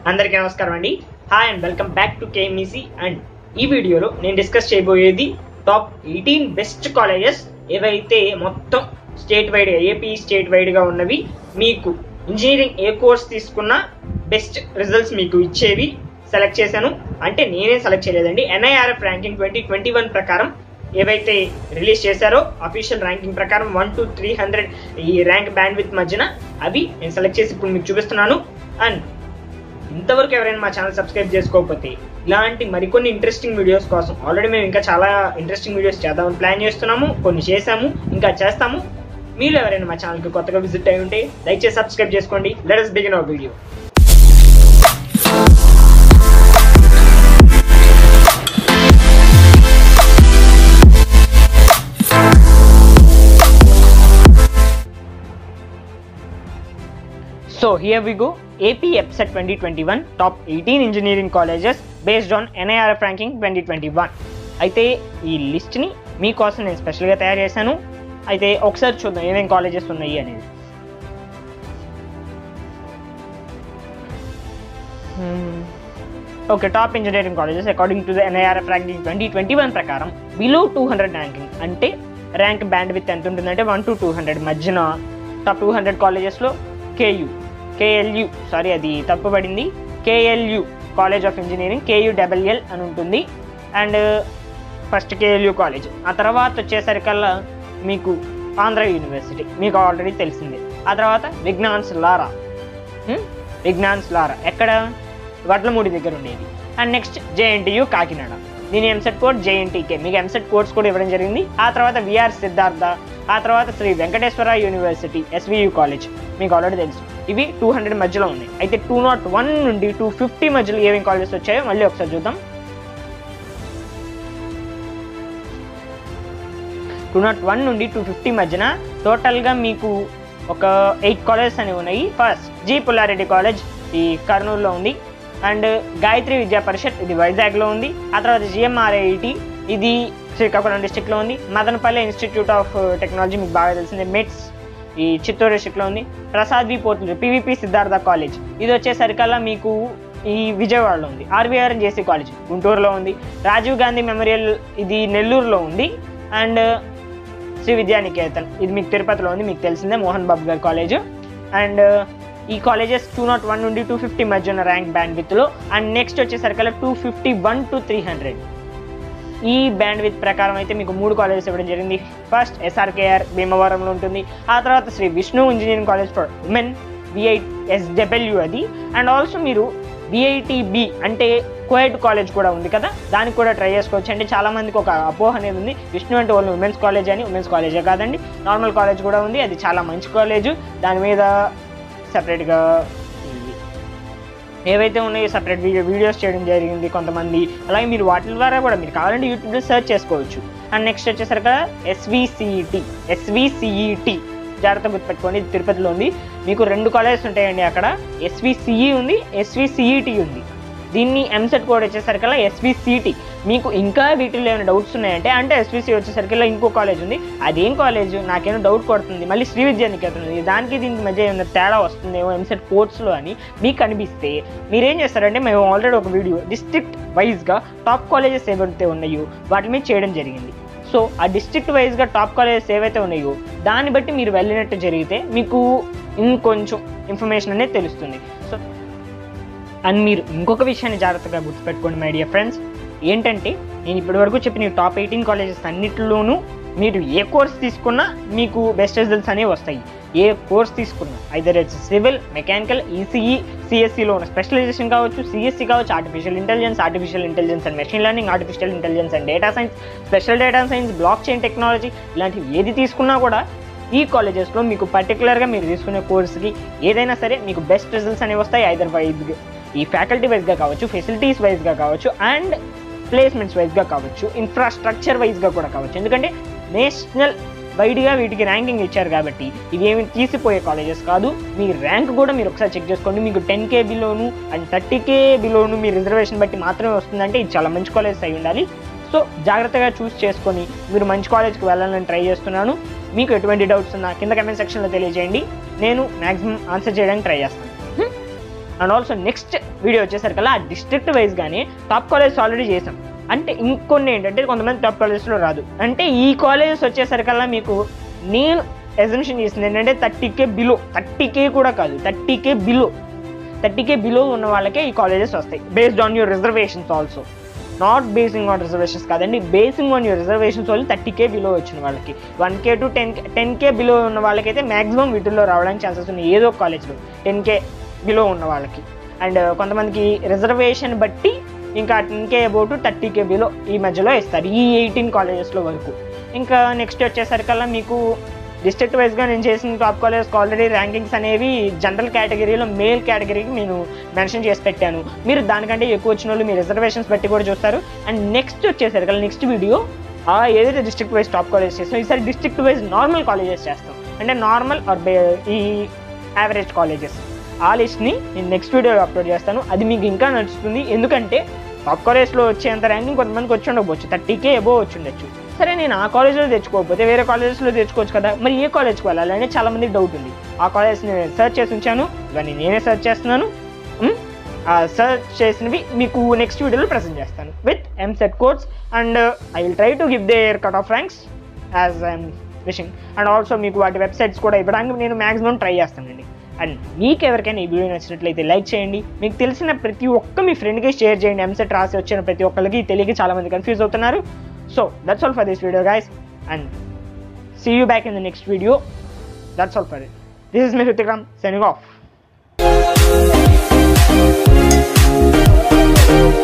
అందరికీ నమస్కారం అండి hi and welcome back to KMEC and ఈ వీడియోలో నేను డిస్కస్ చేయబోయేది టాప్ ఎయిటీన్ బెస్ట్ కాలేజెస్ ఏవైతే మొత్తం state wide AP state wide గా ఉన్నవి మీకు ఇంజనీరింగ్ ఏ కోర్స్ తీసుకున్నా బెస్ట్ రిజల్ట్స్ మీకు ఇచ్చేవి సెలెక్ట్ చేశాను అంటే నేనే సెలెక్ట్ చేయలేదండి NIRF ranking twenty twenty one ప్రకారం ఏవైతే రిలీజ్ చేశారో అఫీషియల్ ర్యాంకింగ్ ప్రకారం వన్ టు త్రీ హండ్రెడ్ ఈ ర్యాంక్ బ్యాండ్ విత్ మధ్యన అవి నేను సెలెక్ట్ చేసి ఇప్పుడు మీకు చూపిస్తున్నాను అండ్ ఇంతవరకు ఎవరైనా మా ఛానల్ సబ్స్క్రైబ్ చేసుకోకపోతే ఇలాంటి మరికొన్ని ఇంట్రెస్టింగ్ వీడియోస్ కోసం ఆల్రెడీ మేము ఇంకా చాలా ఇంట్రెస్టింగ్ వీడియోస్ చేద్దామని ప్లాన్ చేస్తున్నాము కొన్ని చేసాము ఇంకా చేస్తాము మీరు ఎవరైనా మా ఛానల్కి కొత్తగా విజిట్ అయి ఉంటే దయచేసి సబ్స్క్రైబ్ చేసుకోండి let us begin our video So here we go. AP EPSET 2021 top 18 engineering colleges based on NIRF ranking 2021. అయితే ఈ లిస్ట్ని మీకోసం నేను స్పెషల్గా తయారు చేశాను అయితే ఒకసారి చూద్దాం ఏమేం కాలేజెస్ ఉన్నాయి అనేది okay top engineering colleges according to the NIRF ranking twenty twenty one ప్రకారం బిలో టూ హండ్రెడ్ ర్యాంకింగ్ అంటే ర్యాంక్ బ్యాండ్ విత్ ఎంత ఉంటుందంటే వన్ టు టూ హండ్రెడ్ మధ్యన టాప్ టూ హండ్రెడ్ కాలేజెస్లో కేయు కేఎల్యు సారీ అది తప్పుపడింది KLU college of engineering KU double L అని ఉంటుంది అండ్ ఫస్ట్ కేఎల్యు కాలేజ్ ఆ తర్వాత వచ్చేసరికల్లా మీకు ఆంధ్ర యూనివర్సిటీ మీకు ఆల్రెడీ తెలిసిందే ఆ తర్వాత విజ్ఞాన్స్ లారా హ్మ్? విజ్ఞాన్స్ లారా ఎక్కడ వడ్లమూడి దగ్గర ఉండేది అండ్ నెక్స్ట్ జేఎన్టీయు కాకినాడ దీని ఎంసెట్ కోడ్ జేఎన్టీకే మీకు ఎంసెట్ కోడ్స్ కూడా ఇవ్వడం జరిగింది ఆ తర్వాత విఆర్ సిద్ధార్థ ఆ తర్వాత Sri Venkateswara university SVU college మీకు ఆల్రెడీ తెలుసు ఇవి టూ హండ్రెడ్ మధ్యలో ఉన్నాయి అయితే టూ నాట్ వన్ నుండి టూ ఫిఫ్టీ మధ్యలో ఏమేమి కాలేజెస్ వచ్చాయో మళ్ళీ ఒకసారి చూద్దాం టూ నాట్ వన్ నుండి టూ ఫిఫ్టీ మధ్యన టోటల్గా మీకు ఒక ఎయిట్ కాలేజెస్ అనేవి ఉన్నాయి ఫస్ట్ జి పుల్లారెడ్డి కాలేజ్ ఈ కర్నూలులో ఉంది అండ్ గాయత్రి విద్యా పరిషత్ ఇది వైజాగ్లో ఉంది ఆ తర్వాత జిఎంఆర్ఐటి ఇది శ్రీకాకుళం డిస్టిక్లో ఉంది మదనపల్లి ఇన్స్టిట్యూట్ ఆఫ్ టెక్నాలజీ మీకు బాగా తెలిసిందే మెట్స్ ఈ చిత్తూరు డిస్టిక్లో ఉంది ప్రసాద్ వి పోతులు పివిపి సిద్ధార్థ కాలేజ్ ఇది వచ్చేసరికల్లా మీకు ఈ విజయవాడలో ఉంది ఆర్వీఆర్ జేసీ కాలేజ్ గుంటూరులో ఉంది రాజీవ్ గాంధీ మెమోరియల్ ఇది నెల్లూరులో ఉంది అండ్ శ్రీ విద్యానికేతన్ ఇది మీకు తిరుపతిలో ఉంది మీకు తెలిసిందే మోహన్ బాబు గారి కాలేజ్ అండ్ ఈ కాలేజెస్ టూ నాట్ వన్ నుండి టూ ఫిఫ్టీ మధ్య ఉన్న ర్యాంక్ బ్యాండ్ విత్లో అండ్ నెక్స్ట్ వచ్చేసరికల్లా two fifty one to three hundred ఈ బ్యాండ్ విత్ ప్రకారం అయితే మీకు మూడు కాలేజెస్ ఇవ్వడం జరిగింది ఫస్ట్ ఎస్ఆర్కేఆర్ భీమవరంలో ఉంటుంది ఆ తర్వాత Sri Vishnu engineering college for women VI SW అది అండ్ ఆల్సో మీరు విఐటిబి అంటే కోయట్ కాలేజ్ కూడా ఉంది కదా దానికి కూడా ట్రై చేసుకోవచ్చు అంటే చాలా మందికి ఒక అపోహ అనేది ఉంది విష్ణు అంటే ఓన్లీ ఉమెన్స్ కాలేజ్ అని ఉమెన్స్ కాలేజే కాదండి నార్మల్ కాలేజ్ కూడా ఉంది అది చాలా మంచి కాలేజ్ దాని మీద సపరేట్గా ఏవైతే ఉన్నాయో సపరేట్ వీడియో వీడియోస్ చేయడం జరిగింది కొంతమంది అలాగే మీరు వాటి ద్వారా కూడా మీరు కావాలంటే యూట్యూబ్లో సెర్చ్ చేసుకోవచ్చు అండ్ నెక్స్ట్ వచ్చేసరికి ఎస్విసిఈటి ఎస్విసిఈటి జాగ్రత్త గుర్తుపెట్టుకోండి ఇది తిరుపతిలో ఉంది మీకు రెండు కాలేజెస్ ఉంటాయండి అక్కడ ఎస్విసిఈ ఉంది ఎస్విసిఈటి ఉంది దీన్ని ఎంసెట్ కోడ్ వచ్చేసరికల్లా ఎస్విసిటి మీకు ఇంకా వీటిలో ఏమైనా డౌట్స్ ఉన్నాయంటే అంటే ఎస్విసి వచ్చేసరికల్లా ఇంకో కాలేజ్ ఉంది అదేం కాలేజ్ నాకేమో డౌట్ కొడుతుంది మళ్ళీ శ్రీ విద్యానికేతన్ ఉంది దానికి దీనికి మధ్య ఏమైనా తేడా వస్తుందేమో ఎంసెట్ కోర్స్లో అని మీకు అనిపిస్తే మీరేం చేస్తారంటే మేము ఆల్రెడీ ఒక వీడియో డిస్ట్రిక్ట్ వైజ్గా టాప్ కాలేజెస్ ఏవైతే ఉన్నాయో వాటి మీద చేయడం జరిగింది సో ఆ డిస్ట్రిక్ట్ వైజ్గా టాప్ కాలేజెస్ ఏవైతే ఉన్నాయో దాన్ని బట్టి మీరు వెళ్ళినట్టు జరిగితే మీకు ఇంకొంచెం ఇన్ఫర్మేషన్ అనేది తెలుస్తుంది సో అండ్ మీరు ఇంకొక విషయాన్ని జాగ్రత్తగా గుర్తుపెట్టుకోండి మై డియర్ ఫ్రెండ్స్ ఏంటంటే నేను ఇప్పటివరకు చెప్పిన ఈ టాప్ ఎయిటీన్ కాలేజెస్ అన్నిటిలోనూ మీరు ఏ కోర్స్ తీసుకున్నా మీకు బెస్ట్ రిజల్ట్స్ అనేవి వస్తాయి ఏ కోర్స్ తీసుకున్నా either it's civil mechanical ECE సిఎస్సిలో ఉన్న స్పెషలైజేషన్ కావచ్చు సిఎస్సి కావచ్చు artificial intelligence artificial intelligence and machine learning artificial intelligence and data science special data science blockchain technology ఇలాంటివి ఏది తీసుకున్నా కూడా ఈ కాలేజెస్లో మీకు పర్టికులర్గా మీరు తీసుకునే కోర్స్కి ఏదైనా సరే మీకు బెస్ట్ రిజల్ట్స్ అనేవి వస్తాయి ఐదర్ వైజ్ ఈ ఫ్యాకల్టీ వైజ్గా కావచ్చు ఫెసిలిటీస్ వైజ్గా కావచ్చు అండ్ ప్లేస్మెంట్స్ వైజ్గా కావచ్చు ఇన్ఫ్రాస్ట్రక్చర్ వైజ్గా కూడా కావచ్చు ఎందుకంటే నేషనల్ వైడ్గా వీటికి ర్యాంకింగ్ ఇచ్చారు కాబట్టి ఇవి ఏమి తీసిపోయే కాలేజెస్ కాదు మీ ర్యాంక్ కూడా మీరు ఒకసారి చెక్ చేసుకోండి మీకు టెన్ కే బిలోను అండ్ థర్టీ కే బిలోను మీ రిజర్వేషన్ బట్టి మాత్రమే వస్తుందంటే ఇది చాలా మంచి కాలేజెస్ అయి ఉండాలి సో జాగ్రత్తగా చూస్ చేసుకొని మీరు మంచి కాలేజ్కి వెళ్ళాలని ట్రై చేస్తున్నాను మీకు ఎటువంటి డౌట్స్ ఉన్నా కింద కమెంట్ సెక్షన్లో తెలియజేయండి నేను మ్యాక్సిమం ఆన్సర్ చేయడానికి ట్రై చేస్తాను అండ్ ఆల్సో నెక్స్ట్ వీడియో వచ్చేసరికల్లా ఆ డిస్ట్రిక్ట్ వైజ్ కానీ టాప్ కాలేజెస్ ఆల్రెడీ చేసాం అంటే ఇంకొన్ని ఏంటంటే కొంతమంది టాప్ కాలేజెస్లో రాదు అంటే ఈ కాలేజెస్ వచ్చేసరికల్లా మీకు నేను ఎజంప్షన్ చేసింది ఏంటంటే thirty K below thirty K కూడా కాదు thirty K below thirty K below ఉన్న వాళ్ళకే ఈ కాలేజెస్ వస్తాయి based on your reservations also not basing on reservations కాదండి బేసింగ్ ఆన్ యువర్ రిజర్వేషన్స్ వాళ్ళు థర్టీ కే బిలో వచ్చిన వాళ్ళకి one K to ten ten K below ఉన్న వాళ్ళకైతే మాక్సిమం వీటిల్లో రావడానికి ఛాన్సెస్ ఉన్నాయి ఏదో ఒక కాలేజ్లో టెన్ కే బిలో ఉన్న వాళ్ళకి అండ్ కొంతమందికి రిజర్వేషన్ బట్టి ఇంకా ten K about thirty K below ఈ మధ్యలో ఇస్తారు ఈ ఎయిటీన్ కాలేజెస్లో వరకు ఇంకా నెక్స్ట్ వచ్చేసరికల్లా మీకు డిస్ట్రిక్ట్ వైజ్గా నేను చేసిన టాప్ కాలేజెస్కి ఆల్రెడీ ర్యాంకింగ్స్ అనేవి జనరల్ కేటగిరీలో మేల్ కేటగిరీకి నేను మెన్షన్ చేసి పెట్టాను మీరు దానికంటే ఎక్కువ వచ్చిన వాళ్ళు మీ రిజర్వేషన్స్ బట్టి కూడా చూస్తారు అండ్ నెక్స్ట్ వచ్చేసరికి నెక్స్ట్ వీడియో ఆ ఏదైతే డిస్ట్రిక్ట్ వైజ్ టాప్ కాలేజెస్ చేస్తాం ఈసారి డిస్ట్రిక్ట్ వైజ్ నార్మల్ కాలేజెస్ చేస్తాం అంటే నార్మల్ ఆర్ ఈ యావరేజ్ కాలేజెస్ ఆ లిస్ట్ని నేను నెక్స్ట్ వీడియోలో అప్లోడ్ చేస్తాను అది మీకు ఇంకా నచ్చుతుంది ఎందుకంటే టాప్ కాలేజ్లో వచ్చేంత ర్యాంకింగ్ కొంతమందికి వచ్చి ఉండకపోవచ్చు థర్టీకే ఎబో వచ్చి ఉండొచ్చు సరే నేను ఆ కాలేజ్లో తెచ్చుకోకపోతే వేరే కాలేజెస్లో తెచ్చుకోవచ్చు కదా మరి ఏ కాలేజ్కి వెళ్ళాలి అనేది చాలా మందికి డౌట్ ఉంది ఆ కాలేజ్ నేను సెర్చ్ చేసి ఉంచాను ఇవన్నీ నేనే సెర్చ్ చేస్తున్నాను ఉమ్, ఆ సెర్చ్ చేసినవి మీకు నెక్స్ట్ వీడియోలో ప్రజెంట్ చేస్తాను with EAMCET codes and I will try to give their cut off ranks as I'm wishing and also మీకు వాటి వెబ్సైట్స్ కూడా ఇవ్వడానికి నేను మాక్సిమం ట్రై చేస్తానండి అండ్ మీకు ఎవరికైనా ఈ వీడియో నచ్చినట్లయితే లైక్ చేయండి మీకు తెలిసిన ప్రతి ఒక్క మీ ఫ్రెండ్కి షేర్ చేయండి ఎంసెట్ రాసి వచ్చిన ప్రతి ఒక్కరికి తెలియక చాలా మంది కన్ఫ్యూజ్ అవుతున్నారు so that's all for this video guys and see you back in the next video that's all for it this is me Hrithikram signing of